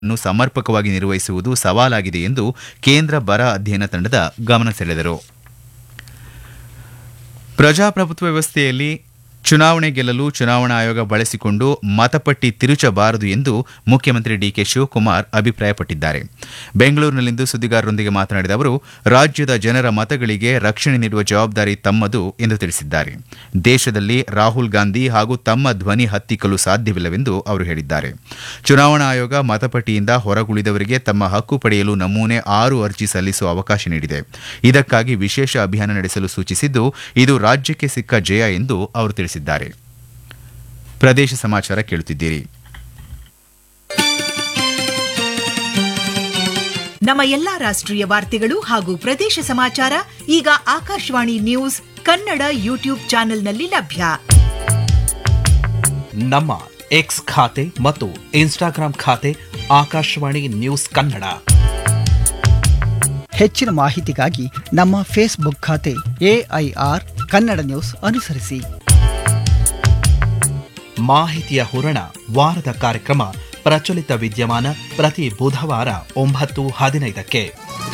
ಅನ್ನು ಸಮರ್ಪಕವಾಗಿ ನಿರ್ವಹಿಸುವುದು ಸವಾಲಾಗಿದೆ ಎಂದು ಕೇಂದ್ರ ಬರ ಅಧ್ಯಯನ ತಂಡದ ಗಮನ ಸೆಳೆದರು ಪ್ರಜಾಪ್ರಭುತ್ವ ವ್ಯವಸ್ಥೆಯಲ್ಲಿ ಚುನಾವಣೆ ಗೆಲ್ಲಲು ಚುನಾವಣಾ ಆಯೋಗ ಬಳಸಿಕೊಂಡು ಮತಪಟ್ಟಿ ತಿರುಚಬಾರದು ಎಂದು ಮುಖ್ಯಮಂತ್ರಿ ಡಿಕೆ ಶಿವಕುಮಾರ್ ಅಭಿಪ್ರಾಯಪಟ್ಟಿದ್ದಾರೆ ಬೆಂಗಳೂರಿನಲ್ಲಿಂದು ಸುದ್ದಿಗಾರರೊಂದಿಗೆ ಮಾತನಾಡಿದ ಅವರು ರಾಜ್ಯದ ಜನರ ಮತಗಳಿಗೆ ರಕ್ಷಣೆ ನೀಡುವ ಜವಾಬ್ದಾರಿ ತಮ್ಮದು ಎಂದು ತಿಳಿಸಿದ್ದಾರೆ ದೇಶದಲ್ಲಿ ರಾಹುಲ್ ಗಾಂಧಿ ಹಾಗೂ ತಮ್ಮ ಧ್ವನಿ ಹತ್ತಿಕ್ಕಲು ಸಾಧ್ಯವಿಲ್ಲವೆಂದು ಅವರು ಹೇಳಿದ್ದಾರೆ ಚುನಾವಣಾ ಆಯೋಗ ಮತಪಟ್ಟಿಯಿಂದ ಹೊರಗುಳಿದವರಿಗೆ ತಮ್ಮ ಹಕ್ಕು ಪಡೆಯಲು ನಮೂನೆ ಆರು ಅರ್ಜಿ ಸಲ್ಲಿಸುವ ಅವಕಾಶ ನೀಡಿದೆ ಇದಕ್ಕಾಗಿ ವಿಶೇಷ ಅಭಿಯಾನ ನಡೆಸಲು ಸೂಚಿಸಿದ್ದು ಇದು ರಾಜ್ಯಕ್ಕೆ ಸಿಕ್ಕ ಜಯ ಎಂದು ಅವರು ತಿಳಿಸಿದ್ದಾರೆ ಪ್ರದೇಶ ಸಮಾಚಾರ ಕೇಳುತ್ತಿದ್ದೀರಿ ನಮ್ಮ ಎಲ್ಲಾ ರಾಷ್ಟ್ರೀಯ ವಾರ್ತೆಗಳು ಹಾಗೂ ಪ್ರದೇಶ ಸಮಾಚಾರ ಈಗ ಆಕಾಶವಾಣಿ ನ್ಯೂಸ್ ಕನ್ನಡ ಯೂಟ್ಯೂಬ್ ಚಾನೆಲ್ನಲ್ಲಿ ಲಭ್ಯ ನಮ್ಮ ಎಕ್ಸ್ ಖಾತೆ ಮತ್ತು ಇನ್ಸ್ಟಾಗ್ರಾಂ ಖಾತೆ ಆಕಾಶವಾಣಿ ನ್ಯೂಸ್ ಕನ್ನಡ ಹೆಚ್ಚಿನ ಮಾಹಿತಿಗಾಗಿ ನಮ್ಮ ಫೇಸ್ಬುಕ್ ಖಾತೆ ಎಐಆರ್ ಕನ್ನಡ ನ್ಯೂಸ್ ಅನುಸರಿಸಿ ಮಾಹಿತಿಯ ಹೂರಣ ವಾರದ ಕಾರ್ಯಕ್ರಮ ಪ್ರಚಲಿತ ವಿದ್ಯಮಾನ ಪ್ರತಿ ಬುಧವಾರ ಒಂಬತ್ತು ಹದಿನೈದಕ್ಕೆ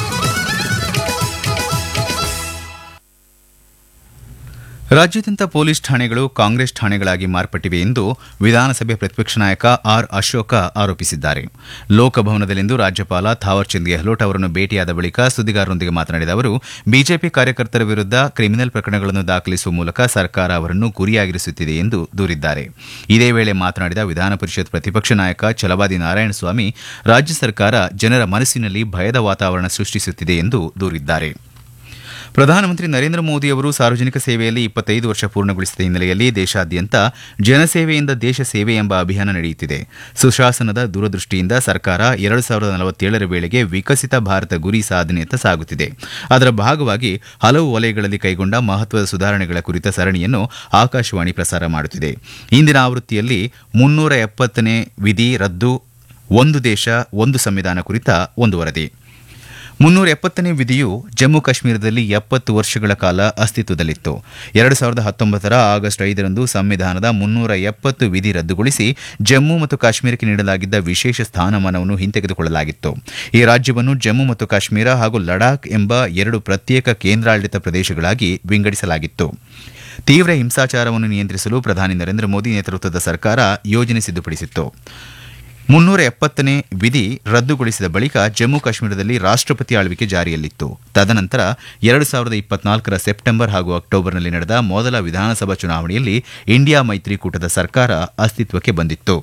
ರಾಜ್ಯಾದ್ಯಂತ ಪೊಲೀಸ್ ಠಾಣೆಗಳು ಕಾಂಗ್ರೆಸ್ ಠಾಣೆಗಳಾಗಿ ಮಾರ್ಪಟ್ಟಿವೆ ಎಂದು ವಿಧಾನಸಭೆ ಪ್ರತಿಪಕ್ಷ ನಾಯಕ ಆರ್ ಅಶೋಕ ಆರೋಪಿಸಿದ್ದಾರೆ ಲೋಕಭವನದಲ್ಲಿಂದು ರಾಜ್ಯಪಾಲ ಥಾವರ್ಚಂದ್ ಗೆಹ್ಲೋಟ್ ಅವರನ್ನು ಭೇಟಿಯಾದ ಬಳಿಕ ಸುದ್ದಿಗಾರರೊಂದಿಗೆ ಮಾತನಾಡಿದ ಅವರು ಬಿಜೆಪಿ ಕಾರ್ಯಕರ್ತರ ವಿರುದ್ಧ ಕ್ರಿಮಿನಲ್ ಪ್ರಕರಣಗಳನ್ನು ದಾಖಲಿಸುವ ಮೂಲಕ ಸರ್ಕಾರ ಅವರನ್ನು ಗುರಿಯಾಗಿರಿಸುತ್ತಿದೆ ಎಂದು ದೂರಿದ್ದಾರೆ ಇದೇ ವೇಳೆ ಮಾತನಾಡಿದ ವಿಧಾನ ಪರಿಷತ್ ಪ್ರತಿಪಕ್ಷ ನಾಯಕ ಛಲವಾದಿ ನಾರಾಯಣಸ್ವಾಮಿ ರಾಜ್ಯ ಸರ್ಕಾರ ಜನರ ಮನಸ್ಸಿನಲ್ಲಿ ಭಯದ ವಾತಾವರಣ ಸೃಷ್ಟಿಸುತ್ತಿದೆ ಎಂದು ದೂರಿದ್ದಾರೆ ಪ್ರಧಾನಮಂತ್ರಿ ನರೇಂದ್ರ ಮೋದಿ ಅವರು ಸಾರ್ವಜನಿಕ ಸೇವೆಯಲ್ಲಿ ಇಪ್ಪತ್ತೈದು ವರ್ಷ ಪೂರ್ಣಗೊಳಿಸಿದ ಹಿನ್ನೆಲೆಯಲ್ಲಿ ದೇಶಾದ್ಯಂತ ಜನಸೇವೆಯಿಂದ ದೇಶ ಸೇವೆ ಎಂಬ ಅಭಿಯಾನ ನಡೆಯುತ್ತಿದೆ ಸುಶಾಸನದ ದೂರದೃಷ್ಟಿಯಿಂದ ಸರ್ಕಾರ ಎರಡು ಸಾವಿರದ ನಲವತ್ತೇಳರ ವೇಳೆಗೆ ವಿಕಸಿತ ಭಾರತ ಗುರಿ ಸಾಧನೆಯತ್ತ ಸಾಗುತ್ತಿದೆ ಅದರ ಭಾಗವಾಗಿ ಹಲವು ವಲಯಗಳಲ್ಲಿ ಕೈಗೊಂಡ ಮಹತ್ವದ ಸುಧಾರಣೆಗಳ ಕುರಿತ ಸರಣಿಯನ್ನು ಆಕಾಶವಾಣಿ ಪ್ರಸಾರ ಮಾಡುತ್ತಿದೆ ಇಂದಿನ ಆವೃತ್ತಿಯಲ್ಲಿ ಮುನ್ನೂರ ಎಪ್ಪತ್ತನೇ ವಿಧಿ ರದ್ದು ಒಂದು ದೇಶ ಒಂದು ಸಂವಿಧಾನ ಕುರಿತ ಒಂದು ವರದಿ ಮುನ್ನೂರ ಎಪ್ಪತ್ತನೇ ವಿಧಿಯು ಜಮ್ಮು ಕಾಶ್ಮೀರದಲ್ಲಿ ಎಪ್ಪತ್ತು ವರ್ಷಗಳ ಕಾಲ ಅಸ್ತಿತ್ವದಲ್ಲಿತ್ತು ಎರಡು ಸಾವಿರದ ಹತ್ತೊಂಬತ್ತರ ಆಗಸ್ಟ್ ಐದರಂದು ಸಂವಿಧಾನದ ಮುನ್ನೂರ ಎಪ್ಪತ್ತು ವಿಧಿ ರದ್ದುಗೊಳಿಸಿ ಜಮ್ಮು ಮತ್ತು ಕಾಶ್ಮೀರಕ್ಕೆ ನೀಡಲಾಗಿದ್ದ ವಿಶೇಷ ಸ್ಥಾನಮಾನವನ್ನು ಹಿಂತೆಗೆದುಕೊಳ್ಳಲಾಗಿತ್ತು ಈ ರಾಜ್ಯವನ್ನು ಜಮ್ಮು ಮತ್ತು ಕಾಶ್ಮೀರ ಹಾಗೂ ಲಡಾಖ್ ಎಂಬ ಎರಡು ಪ್ರತ್ಯೇಕ ಕೇಂದ್ರಾಡಳಿತ ಪ್ರದೇಶಗಳಾಗಿ ವಿಂಗಡಿಸಲಾಗಿತ್ತು ತೀವ್ರ ಹಿಂಸಾಚಾರವನ್ನು ನಿಯಂತ್ರಿಸಲು ಪ್ರಧಾನಿ ನರೇಂದ್ರ ಮೋದಿ ನೇತೃತ್ವದ ಸರ್ಕಾರ ಯೋಜನೆ ಸಿದ್ಧಪಡಿಸಿತ್ತು ಮುನ್ನೂರ ಎಪ್ಪತ್ತನೇ ವಿಧಿ ರದ್ದುಗೊಳಿಸಿದ ಬಳಿಕ ಜಮ್ಮು ಕಾಶ್ಮೀರದಲ್ಲಿ ರಾಷ್ಟ್ರಪತಿ ಆಳ್ವಿಕೆ ಜಾರಿಯಲ್ಲಿತ್ತು ತದನಂತರ ಎರಡು ಸಾವಿರದ ಇಪ್ಪತ್ನಾಲ್ಕರ ಸೆಪ್ಟೆಂಬರ್ ಹಾಗೂ ಅಕ್ಟೋಬರ್ನಲ್ಲಿ ನಡೆದ ಮೊದಲ ವಿಧಾನಸಭಾ ಚುನಾವಣೆಯಲ್ಲಿ ಇಂಡಿಯಾ ಮೈತ್ರಿಕೂಟದ ಸರ್ಕಾರ ಅಸ್ತಿತ್ವಕ್ಕೆ ಬಂದಿತ್ತು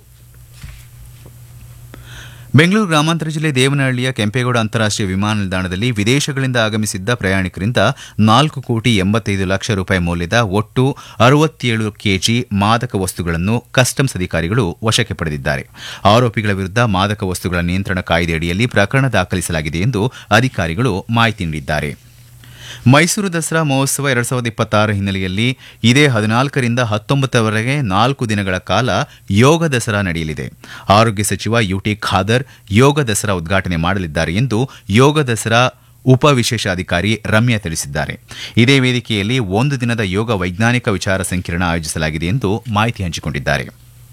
ಬೆಂಗಳೂರು ಗ್ರಾಮಾಂತರ ಜಿಲ್ಲೆ ದೇವನಹಳ್ಳಿಯ ಕೆಂಪೇಗೌಡ ಅಂತಾರಾಷ್ಟೀಯ ವಿಮಾನ ನಿಲ್ದಾಣದಲ್ಲಿ ವಿದೇಶಗಳಿಂದ ಆಗಮಿಸಿದ್ದ ಪ್ರಯಾಣಿಕರಿಂದ ನಾಲ್ಕು ಕೋಟಿ ಎಂಬತ್ತೈದು ಲಕ್ಷ ರೂಪಾಯಿ ಮೌಲ್ಯದ ಒಟ್ಟು ಅರವತ್ತೇಳು ಕೆಜಿ ಮಾದಕ ವಸ್ತುಗಳನ್ನು ಕಸ್ಟಮ್ಸ್ ಅಧಿಕಾರಿಗಳು ವಶಕ್ಕೆ ಪಡೆದಿದ್ದಾರೆ ಆರೋಪಿಗಳ ವಿರುದ್ಧ ಮಾದಕ ವಸ್ತುಗಳ ನಿಯಂತ್ರಣ ಕಾಯ್ದೆಯಡಿಯಲ್ಲಿ ಪ್ರಕರಣ ದಾಖಲಿಸಲಾಗಿದೆ ಎಂದು ಅಧಿಕಾರಿಗಳು ಮಾಹಿತಿ ನೀಡಿದ್ದಾರೆ ಮೈಸೂರು ದಸರಾ ಮಹೋತ್ಸವ ಎರಡ್ ಸಾವಿರದ ಇಪ್ಪತ್ತಾರ ಹಿನ್ನೆಲೆಯಲ್ಲಿ ಇದೇ ಹದಿನಾಲ್ಕರಿಂದ ಹತ್ತೊಂಬತ್ತರವರೆಗೆ ನಾಲ್ಕು ದಿನಗಳ ಕಾಲ ಯೋಗ ದಸರಾ ನಡೆಯಲಿದೆ ಆರೋಗ್ಯ ಸಚಿವ ಯುಟಿ ಖಾದರ್ ಯೋಗ ದಸರಾ ಉದ್ಘಾಟನೆ ಮಾಡಲಿದ್ದಾರೆ ಎಂದು ಯೋಗ ದಸರಾ ಉಪ ವಿಶೇಷಾಧಿಕಾರಿ ರಮ್ಯಾ ತಿಳಿಸಿದ್ದಾರೆ ಇದೇ ವೇದಿಕೆಯಲ್ಲಿ ಒಂದು ದಿನದ ಯೋಗ ವೈಜ್ಞಾನಿಕ ವಿಚಾರ ಸಂಕಿರಣ ಆಯೋಜಿಸಲಾಗಿದೆ ಎಂದು ಮಾಹಿತಿ ಹಂಚಿಕೊಂಡಿದ್ದಾರೆ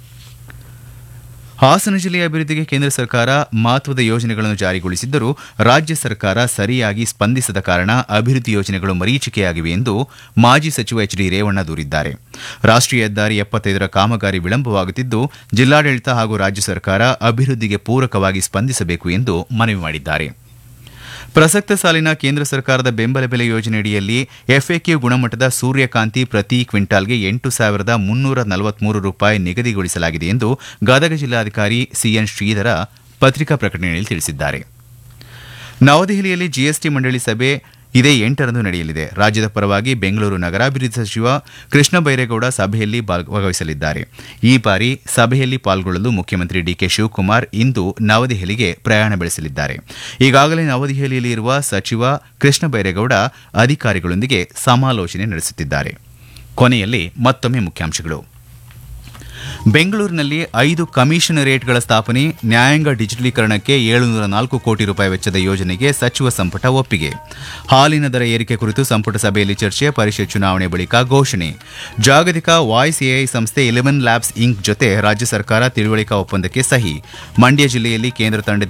ಹಾಸನ ಜಿಲ್ಲೆಯ ಅಭಿವೃದ್ಧಿಗೆ ಕೇಂದ್ರ ಸರ್ಕಾರ ಮಹತ್ವದ ಯೋಜನೆಗಳನ್ನು ಜಾರಿಗೊಳಿಸಿದ್ದರೂ ರಾಜ್ಯ ಸರ್ಕಾರ ಸರಿಯಾಗಿ ಸ್ಪಂದಿಸದ ಕಾರಣ ಅಭಿವೃದ್ಧಿ ಯೋಜನೆಗಳು ಮರೀಚಿಕೆಯಾಗಿವೆ ಎಂದು ಮಾಜಿ ಸಚಿವ ಎಚ್ ಡಿ ರೇವಣ್ಣ ದೂರಿದ್ದಾರೆ ರಾಷ್ಟ್ರೀಯ ಹೆದ್ದಾರಿ ಎಪ್ಪತ್ತೈದರ ಕಾಮಗಾರಿ ವಿಳಂಬವಾಗುತ್ತಿದ್ದು ಜಿಲ್ಲಾಡಳಿತ ಹಾಗೂ ರಾಜ್ಯ ಸರ್ಕಾರ ಅಭಿವೃದ್ಧಿಗೆ ಪೂರಕವಾಗಿ ಸ್ಪಂದಿಸಬೇಕು ಎಂದು ಮನವಿ ಮಾಡಿದ್ದಾರೆ ಪ್ರಸಕ್ತ ಸಾಲಿನ ಕೇಂದ್ರ ಸರ್ಕಾರದ ಬೆಂಬಲ ಬೆಲೆ ಯೋಜನೆಯಡಿಯಲ್ಲಿ ಎಫ್ಎಕ್ಯೂ ಗುಣಮಟ್ಟದ ಸೂರ್ಯಕಾಂತಿ ಪ್ರತಿ ಕ್ವಿಂಟಾಲ್ಗೆ ಎಂಟು ಸಾವಿರದ ಮುನ್ನೂರ ನಲವತ್ಮೂರು ರೂಪಾಯಿ ನಿಗದಿಗೊಳಿಸಲಾಗಿದೆ ಎಂದು ಗದಗ ಜಿಲ್ಲಾಧಿಕಾರಿ ಸಿಎನ್ ಶ್ರೀಧರ ಪತ್ರಿಕಾ ಪ್ರಕಟಣೆಯಲ್ಲಿ ತಿಳಿಸಿದ್ದಾರೆ ನವದೆಹಲಿಯಲ್ಲಿ ಜಿಎಸ್ಟಿ ಮಂಡಳಿ ಸಭೆ ಇದೇ ಎಂಟರಂದು ನಡೆಯಲಿದೆ ರಾಜ್ಯದ ಪರವಾಗಿ ಬೆಂಗಳೂರು ನಗರಾಭಿವೃದ್ಧಿ ಸಚಿವ ಕೃಷ್ಣ ಬೈರೇಗೌಡ ಸಭೆಯಲ್ಲಿ ಭಾಗವಹಿಸಲಿದ್ದಾರೆ ಈ ಬಾರಿ ಸಭೆಯಲ್ಲಿ ಪಾಲ್ಗೊಳ್ಳಲು ಮುಖ್ಯಮಂತ್ರಿ ಡಿಕೆ ಶಿವಕುಮಾರ್ ಇಂದು ನವದೆಹಲಿಗೆ ಪ್ರಯಾಣ ಬೆಳೆಸಲಿದ್ದಾರೆ ಈಗಾಗಲೇ ನವದೆಹಲಿಯಲ್ಲಿ ಇರುವ ಸಚಿವ ಕೃಷ್ಣ ಬೈರೇಗೌಡ ಅಧಿಕಾರಿಗಳೊಂದಿಗೆ ಸಮಾಲೋಚನೆ ನಡೆಸುತ್ತಿದ್ದಾರೆ ಕೊನೆಯಲ್ಲಿ ಮತ್ತೊಮ್ಮೆ ಮುಖ್ಯಾಂಶಗಳು ಬೆಂಗಳೂರಿನಲ್ಲಿ ಐದು ಕಮಿಷನರೇಟ್ಗಳ ಸ್ಥಾಪನೆ ನ್ಯಾಯಾಂಗ ಡಿಜಿಟಲೀಕರಣಕ್ಕೆ ಏಳುನೂರ ನಾಲ್ಕು ಕೋಟಿ ರೂಪಾಯಿ ವೆಚ್ಚದ ಯೋಜನೆಗೆ ಸಚಿವ ಸಂಪುಟ ಒಪ್ಪಿಗೆ ಹಾಲಿನ ದರ ಏರಿಕೆ ಕುರಿತು ಸಂಪುಟ ಸಭೆಯಲ್ಲಿ ಚರ್ಚೆ ಪರಿಷತ್ ಚುನಾವಣೆ ಬಳಿಕ ಘೋಷಣೆ ಜಾಗತಿಕ ವಾಯ್ಸ್ ಎಐ ಸಂಸ್ಥೆ ಇಲೆವೆನ್ ಲ್ಯಾಬ್ಸ್ ಇಂಕ್ ಜೊತೆ ರಾಜ್ಯ ಸರ್ಕಾರ ತಿಳುವಳಿಕಾ ಒಪ್ಪಂದಕ್ಕೆ ಸಹಿ ಮಂಡ್ಯ ಜಿಲ್ಲೆಯಲ್ಲಿ ಕೇಂದ್ರ ತಂಡ